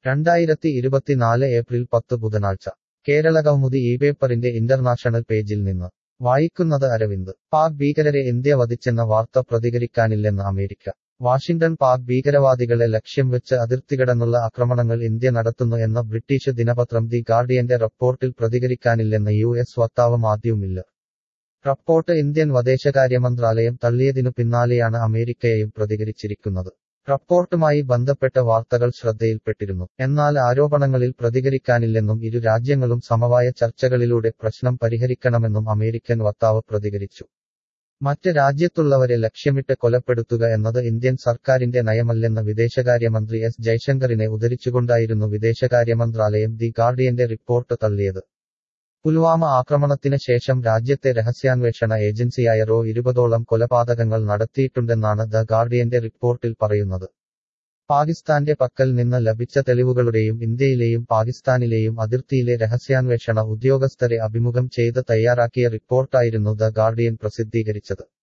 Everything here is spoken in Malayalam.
രണ്ടായിരത്തി ഇരുപത്തിനാല് ഏപ്രിൽ പത്ത് ബുധനാഴ്ച കേരള കൗമുദി ഈ പേപ്പറിന്റെ ഇന്റർനാഷണൽ പേജിൽ നിന്ന് വായിക്കുന്നത് അരവിന്ദ് പാക് ഭീകരരെ ഇന്ത്യ വധിച്ചെന്ന വാർത്ത പ്രതികരിക്കാനില്ലെന്ന് അമേരിക്ക വാഷിംഗ്ടൺ പാക് ഭീകരവാദികളെ ലക്ഷ്യം വെച്ച് അതിർത്തികടന്നുള്ള ആക്രമണങ്ങൾ ഇന്ത്യ നടത്തുന്നു എന്ന ബ്രിട്ടീഷ് ദിനപത്രം ദി ഗാർഡിയന്റെ റിപ്പോർട്ടിൽ പ്രതികരിക്കാനില്ലെന്ന് യു എസ് വക്താവ് മാത്യു മില്ലർ റിപ്പോർട്ട് ഇന്ത്യൻ വിദേശകാര്യ മന്ത്രാലയം തള്ളിയതിനു പിന്നാലെയാണ് അമേരിക്കയെയും പ്രതികരിച്ചിരിക്കുന്നത് റിപ്പോർട്ടുമായി ബന്ധപ്പെട്ട വാർത്തകൾ ശ്രദ്ധയിൽപ്പെട്ടിരുന്നു എന്നാൽ ആരോപണങ്ങളിൽ പ്രതികരിക്കാനില്ലെന്നും ഇരു രാജ്യങ്ങളും സമവായ ചർച്ചകളിലൂടെ പ്രശ്നം പരിഹരിക്കണമെന്നും അമേരിക്കൻ വക്താവ് പ്രതികരിച്ചു മറ്റ് രാജ്യത്തുള്ളവരെ ലക്ഷ്യമിട്ട് കൊലപ്പെടുത്തുക എന്നത് ഇന്ത്യൻ സർക്കാരിന്റെ നയമല്ലെന്ന് വിദേശകാര്യമന്ത്രി എസ് ജയശങ്കറിനെ ഉദ്ധരിച്ചുകൊണ്ടായിരുന്നു വിദേശകാര്യ മന്ത്രാലയം ദി ഗാർഡിയന്റെ റിപ്പോർട്ട് തള്ളിയത് പുൽവാമ ആക്രമണത്തിന് ശേഷം രാജ്യത്തെ രഹസ്യാന്വേഷണ ഏജൻസിയായ റോ ഇരുപതോളം കൊലപാതകങ്ങൾ നടത്തിയിട്ടുണ്ടെന്നാണ് ദ ഗാർഡിയന്റെ റിപ്പോർട്ടിൽ പറയുന്നത് പാകിസ്ഥാന്റെ പക്കൽ നിന്ന് ലഭിച്ച തെളിവുകളുടെയും ഇന്ത്യയിലെയും പാകിസ്ഥാനിലെയും അതിർത്തിയിലെ രഹസ്യാന്വേഷണ ഉദ്യോഗസ്ഥരെ അഭിമുഖം ചെയ്ത് തയ്യാറാക്കിയ റിപ്പോർട്ടായിരുന്നു ദ ഗാർഡിയൻ പ്രസിദ്ധീകരിച്ചത്